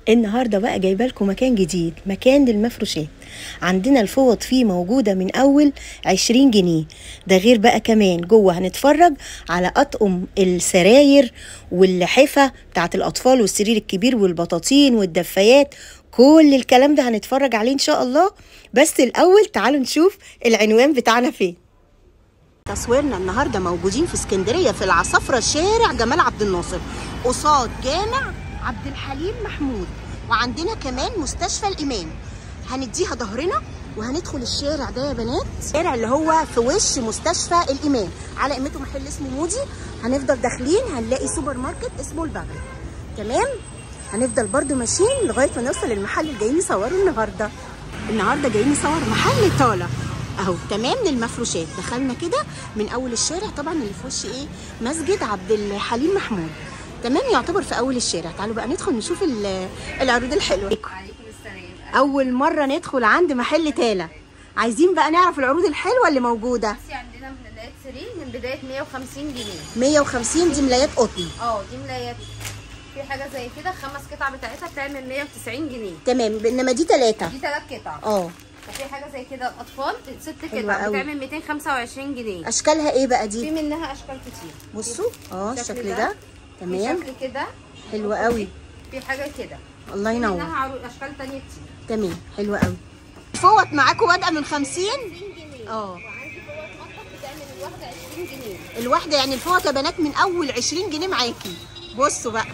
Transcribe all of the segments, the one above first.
النهارده بقى جايبه لكم مكان جديد مكان للمفروشات عندنا الفوط فيه موجوده من اول 20 جنيه ده غير بقى كمان جوه هنتفرج على اطقم السراير واللحفه بتاعت الاطفال والسرير الكبير والبطاطين والدفايات كل الكلام ده هنتفرج عليه ان شاء الله بس الاول تعالوا نشوف العنوان بتاعنا فين تصويرنا النهارده موجودين في اسكندريه في العصافره شارع جمال عبد الناصر قصاد جامع عبد الحليم محمود وعندنا كمان مستشفى الامام هنديها ظهرنا وهندخل الشارع ده يا بنات الشارع اللي هو في وش مستشفى الامام على قيمته محل اسمه مودي هنفضل داخلين هنلاقي سوبر ماركت اسمه البغل تمام هنفضل برضو ماشيين لغايه ما نوصل للمحل اللي جايين يصوروا النهارده النهارده جايين نصور محل طالع اهو تمام للمفروشات دخلنا كده من اول الشارع طبعا اللي في وش ايه مسجد عبد الحليم محمود تمام يعتبر في اول الشارع تعالوا بقى ندخل نشوف ال- العروض الحلوه عليكم السلام اول مره ندخل عند محل تالا عايزين بقى نعرف العروض الحلوه اللي موجوده بصي عندنا ملايات سرير من بدايه 150 جنيه 150 دي ملايات قطن اه دي ملايات في حاجه زي كده خمس قطع بتاعتها بتعمل 190 جنيه تمام انما دي ثلاثه دي ثلاث قطع اه وفي حاجه زي كده الاطفال ست حلوة قطع قوي. بتعمل 225 جنيه اشكالها ايه بقى في دي منها اشكال كتير بصوا اه الشكل الشكل ده. ده في تمام شكل كده حلو قوي في حاجه كده الله في ينور منها عروض اشكال تانية كتير تمام حلو قوي فوط معاكم بادئه من 50 20 جنيه اه. وعندي فوط مطبخ بتعمل الواحده 20 جنيه الواحده يعني الفوط يا بنات من اول 20 جنيه معاكي بصوا بقى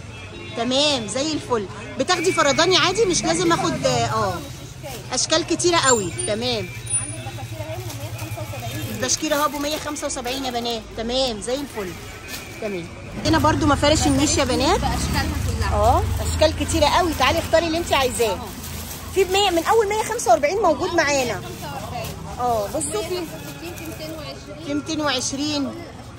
تمام زي الفل بتاخدي فرداني عادي مش لازم اخد اه اشكال كتيره قوي تمام عندي البكاسير اهي من 175 جنيه البشكيره اهو ب 175 يا بنات تمام زي الفل تمام عندنا برضو مفارش النيش يا بنات باشكالها كلها اه اشكال كتيره قوي تعالي اختاري اللي انت عايزاه في ب 100 من اول 145 موجود معانا 45 اه بصوا في في 220 في 220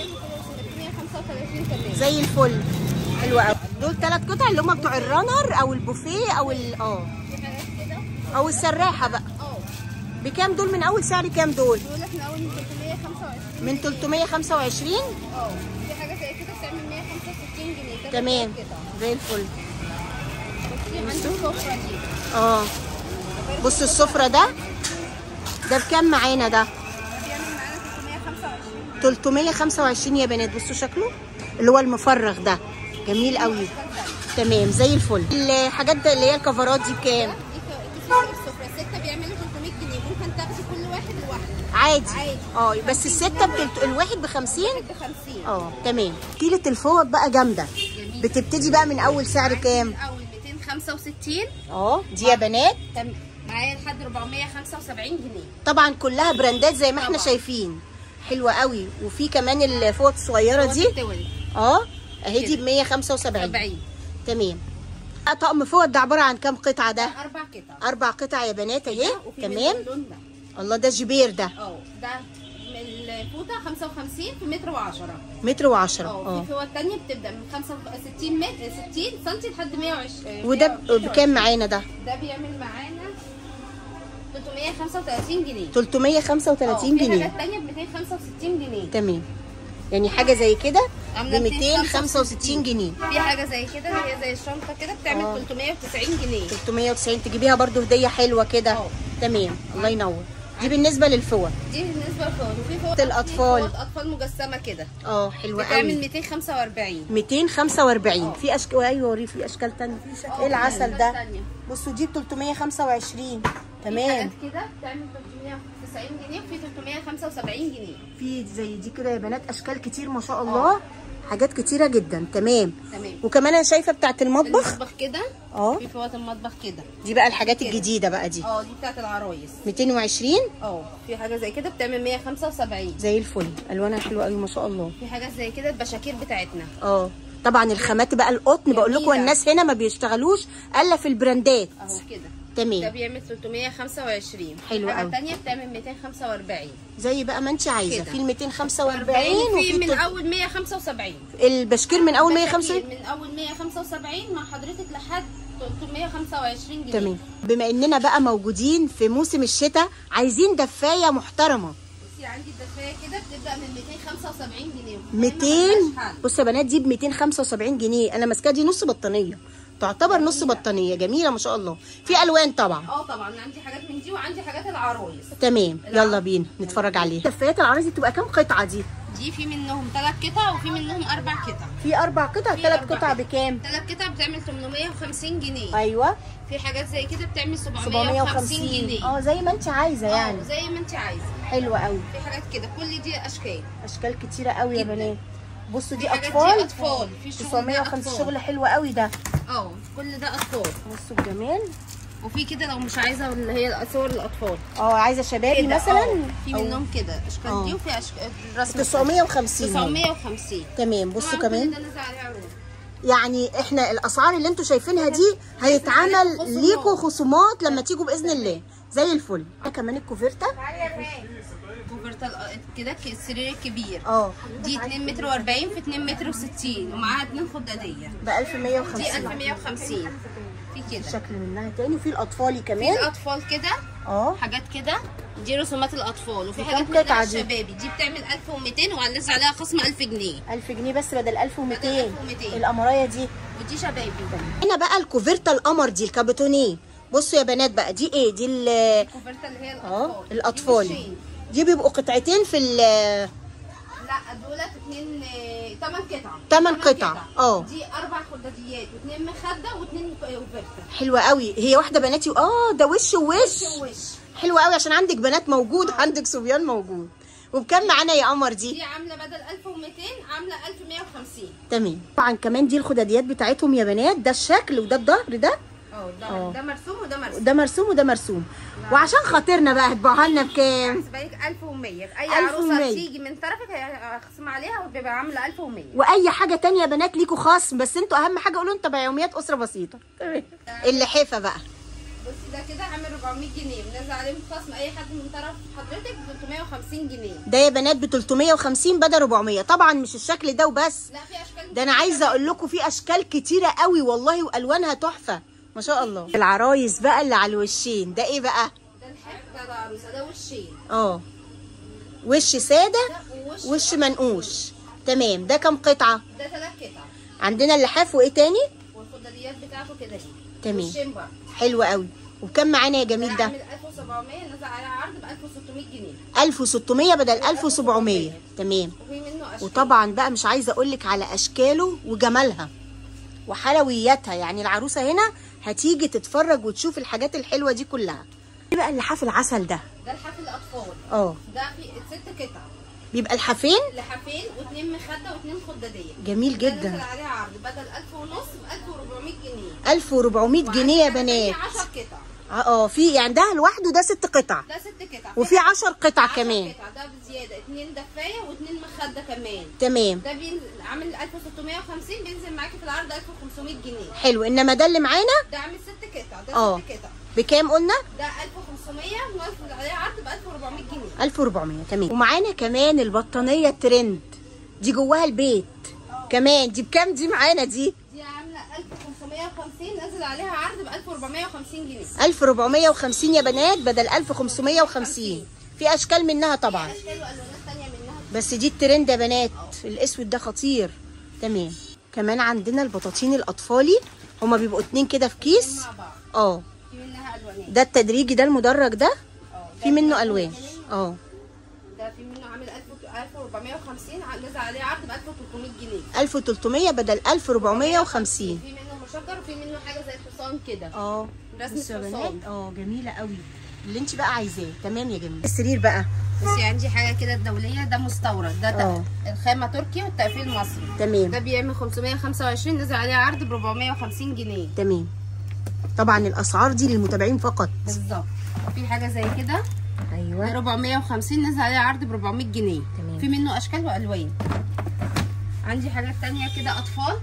135 كمان زي الفل حلو قوي دول ثلاث قطع اللي هم بتوع الرانر او البوفيه او ال اه في حاجات كده او السراحه بقى اه بكام دول من اول سعر كام دول بيقول لك من اول من 325 من 325 اه في حاجه زي كده بتعمل 165 جنيه تلات تمام قطع. زي الفل في عندي السفره دي اه بصوا السفره ده ده بكام معانا ده بيعمل معانا 325 325 يا بنات بصوا شكله اللي هو المفرغ ده جميل قوي تمام زي الفل الحاجات ده اللي هي الكفرات دي بكام دي ك- دي السفره سته بيعملوا 300 جنيه ممكن تاخدي كل واحد لوحده عادي عادي. اه بس الستة بتلت... الواحد ب 50 ب 50 اه تمام كيلة الفوط بقى جامدة جميل بتبتدي بقى من أول سعر كام؟ من اول 265 اه دي يا بنات تم- معايا لحد 475 جنيه طبعا كلها براندات زي ما احنا طبعا. شايفين حلوة قوي وفي كمان الفوط الصغيرة دي التولي اه اهي دي ب كده. 175 70 تمام بقى طقم فوط ده عبارة عن كام قطعة ده؟ اربع قطع أربع قطع يا بنات اهي وفي تمام منه اللون ده الله ده جبير ده اه ده من الفوطه 55 في متر و10 متر وعشرة اه اه في فوط تانية بتبدا من 65 متر 60 سم لحد 120 وده ب- بكام معانا ده؟ ده بيعمل معانا 335 جنيه 335 اه، في جنيه حاجات تانية ب 265 جنيه تمام يعني حاجة زي كده ب عاملة 265 جنيه في حاجه زي كده اللي هي زي الشنطه كده بتعمل اه. 390 جنيه 390 تجيبيها برضو هدية حلوة كده اه. تمام الله ينور دي بالنسبة للفوط دي بالنسبه للفوط وفي فوط الأطفال. في فوط اطفال مجسمه كده اه حلوة بتعمل قوي 245 245 في اشكال ايوه وري في اشكال تانية ايه العسل أشكال ده تانية. بصوا دي ب 325 في تمام حاجات كده بتعمل 390 جنيه وفي 375 جنيه في زي دي كده يا بنات اشكال كتير ما شاء الله حاجات كتيرة جدا تمام تمام وكمان انا شايفة بتاعت المطبخ المطبخ كده اه في فوط المطبخ كده دي بقى الحاجات الجديدة بقى دي اه دي بتاعت العرايس 220 اه في حاجه زي كده بتعمل 175 زي الفل الوانها حلوة قوي ما شاء الله في حاجات زي كده البشاكير بتاعتنا اه طبعا الخامات بقى القطن بقول لكم جميلة. الناس هنا ما بيشتغلوش الا في البراندات اهو كده ده تمام بيعمل 325 حلو حاجه قوي. تانية بتعمل 245 زي بقى ما انت عايزه كده. في ال 245 40 وفي في من التل- اول 175 البشكير من اول بشاكير 150 من اول 175 مع حضرتك لحد 325 جنيه تمام بما اننا بقى موجودين في موسم الشتاء عايزين دفايه محترمه بصي عندي الدفايه كده بتبدا من 275 جنيه 200 ملهاش حل. بصوا يا بنات دي ب 275 جنيه انا ماسكاها دي نص بطانيه تعتبر نص بطانيه جميله ما شاء الله في الوان طبعا اه طبعا عندي حاجات من دي وعندي حاجات العرايس تمام يلا بينا نتفرج عليها كفايات العرايس دي بتبقى كام قطعه دي دي في منهم ثلاث قطع وفي منهم اربع قطع في اربع قطع في ثلاث أربع قطع قطع. بكام ثلاث قطع بتعمل 850 جنيه ايوه في حاجات زي كده بتعمل 750 750 جنيه اه زي ما انت عايزه يعني اه زي ما انت عايزه حلوه قوي في حاجات كده كل دي اشكال اشكال كتيره قوي يا جداً. بنات بصوا دي في حاجات دي اطفال أطفال. في شغل ده 950 أطفال. شغل حلو قوي ده اه كل ده اطفال بصوا الجمال وفي كده لو مش عايزه اللي هي صور الاطفال اه عايزه شبابي كده، مثلا اه. في أو منهم كده اشكال اه. دي وفي اشكال الرسم 950 هي. 950 تمام بصوا طبعاً كل كمان ده نزل عليه عروض يعني احنا الاسعار اللي انتوا شايفينها دي هيتعمل خصومات. ليكوا خصومات لما تيجوا باذن الله زي الفل كمان الكوفرتا كوفرتا ال- كده ك- السرير الكبير اه دي 2 متر و40 في 2 متر و60 ومعاها اتنين خداديه ب دي 1150 1150 في كده شكل منها تاني وفي الاطفالي في كمان الاطفال كده اه حاجات كده دي رسومات الاطفال وفي دي حاجات كام قطعة منها دي؟ الشبابي دي بتعمل 1200 وهننزل عليها خصم 1000 جنيه 1000 جنيه بس بدل 1200 بدل 1200. القمرايه دي ودي شبابي هنا بقى الكوفرتا القمر دي الكابوتونيه بصوا يا بنات بقى دي ايه دي ال- كوفرتا اللي هي اه الاطفال دي الاطفالي وشين. دي بيبقوا قطعتين في ال لا دولت اتنين ثمان قطع تمن تمن قطع، اه. دي اربع خداديات واثنين مخده واثنين كوفرتا حلوه قوي هي واحده بناتي اه ده وش ووش وش حلوه قوي عشان عندك بنات موجود عندك صبيان موجود وبكام معانا يا قمر دي دي عامله بدل 1200 عامله 1150 تمام طبعا كمان دي الخداديات بتاعتهم يا بنات ده الشكل وده الظهر ده اه اه. ده ده مرسوم وده مرسوم ده مرسوم وده مرسوم وعشان خاطرنا بقى هتبيعوها لنا بكام هحسبها لك 1100 اي 1100. عروسه تيجي من طرفك هخصم عليها وبيبقى عامله 1100 واي حاجه تانية يا بنات ليكوا خصم بس انتوا اهم حاجه قولوا انت بيوميات اسره بسيطه تمام اللحافه بقى بصي ده كده عامل 400 جنيه بنزل عليهم خصم اي حد من طرف حضرتك ب 350 جنيه ده يا بنات ب 350 بدل 400 طبعا مش الشكل ده وبس لا في اشكال ده انا عايزه اقول لكم في اشكال كتيره قوي والله والوانها تحفه ما شاء الله العرايس بقى اللي على الوشين ده ايه بقى ده الحاج ده ده عروسه ده وشين اه وش ساده ده ووش وش منقوش تمام ده كام قطعه ده ثلاث قطع عندنا اللحاف وايه تاني والخداديات بتاعته كده دي تمام. وشين بقى حلو قوي وبكام معانا يا جميل ده عامل 1700 نزل عليها عرض ب 1600 جنيه 1600 بدل 1700 تمام وفي منه اشكال وطبعا بقى مش عايزه اقول لك على اشكاله وجمالها وحلوياتها يعني العروسه هنا هتيجي تتفرج وتشوف الحاجات الحلوه دي كلها ايه بقى اللحاف العسل ده ده لحاف الاطفال اه ده في ست قطع بيبقى الحافين لحافين واثنين مخده واثنين خداديه جميل ده نزل جدا عليه عرض بدل 1000 ونص ب 1400 جنيه 1400 جنيه يا بنات 10 قطع اه في يعني ده لوحده ده ست قطع ده ست قطع وفي 10 قطع 10 كمان قطع ده بزياده اثنين دفايه واثنين مخده كمان تمام ده بين عامل 1650 بينزل معاكي في العرض 1500 جنيه حلو انما ده اللي معانا ده عامل ست قطع ده اه. ست قطع بكام قلنا ده 1500 ونازل عليه عرض ب 1400 جنيه 1400 تمام ومعانا كمان البطانيه الترند دي جواها البيت كمان دي بكام دي معانا دي دي عامله 1550 نازل عليها عرض ب 1450 جنيه 1450 يا بنات بدل 1550 في اشكال منها طبعا اشكال والوانات ثانيه منها بس دي الترند يا بنات الاسود ده خطير تمام كمان عندنا البطاطين الاطفالي هما بيبقوا اتنين كده في كيس مع بعض اه في منها الوانات ده التدريجي ده المدرج ده اه في منه الوان اه ده في منه عامل 1000 1450 ع- نزل عليه عرض ب 1300 جنيه 1300 بدل 1450 في منه مشجر وفي منه حاجه زي الحصان كده اه رسمة بصوا يا حصان. بنات اه جميله قوي اللي انت بقى عايزاه تمام يا جميل السرير بقى بصي عندي حاجه كده الدوليه ده مستورد ده اه. تق- الخامه تركي والتقفيل مصري ده تمام بيعمل 525 نزل عليه عرض ب 450 جنيه تمام طبعا الاسعار دي للمتابعين فقط بالظبط في حاجه زي كده ده ايوه 450 نزل عليه عرض ب 400 جنيه تمام. في منه اشكال والوان عندي حاجات تانية كده اطفال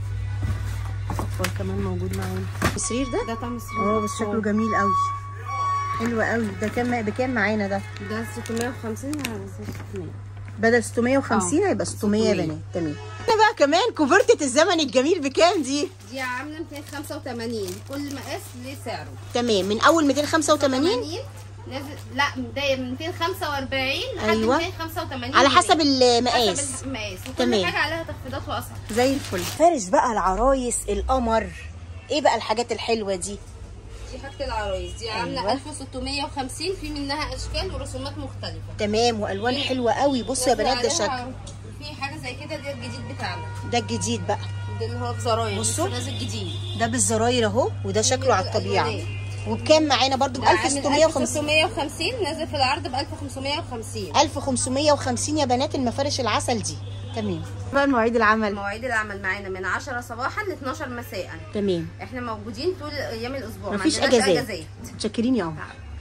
اطفال كمان موجود معانا السرير ده ده طعم السرير اه بس شكله جميل قوي حلو قوي ده كام بكام معانا ده ده 650 على 600 بدل 650 اه. هيبقى 600 يا 600. بنات تمام هنا بقى كمان كوفرتة الزمن الجميل بكام دي دي عامله 285 كل مقاس ليه سعره تمام من اول 285 نازل لا ده من 245 لحد أيوة. 285 على جنيه. حسب المقاس حسب المقاس وكل تمام. حاجه عليها تخفيضات واسعار زي الفل فارش بقى العرايس القمر ايه بقى الحاجات الحلوه دي دي حاجه العرايس دي عامله أيوة. 1650 في منها اشكال ورسومات مختلفه تمام والوان حلوه قوي بصوا يا بنات ده نازل شكل عليها- في حاجه زي كده ده الجديد بتاعنا ده الجديد بقى ده اللي هو في زراير بصوا. لسه نازل جديد ده بالزراير اهو وده شكله على الطبيعه وبكام معانا برضو ب ده عامل 1650 1650 نازل في العرض ب 1550 1550 يا بنات المفارش العسل دي تمام بقى مواعيد العمل مواعيد العمل معانا من 10 صباحا ل 12 مساء تمام احنا موجودين طول ايام الاسبوع ما مفيش عندناش اجازات اجازات متشكرين يا عمر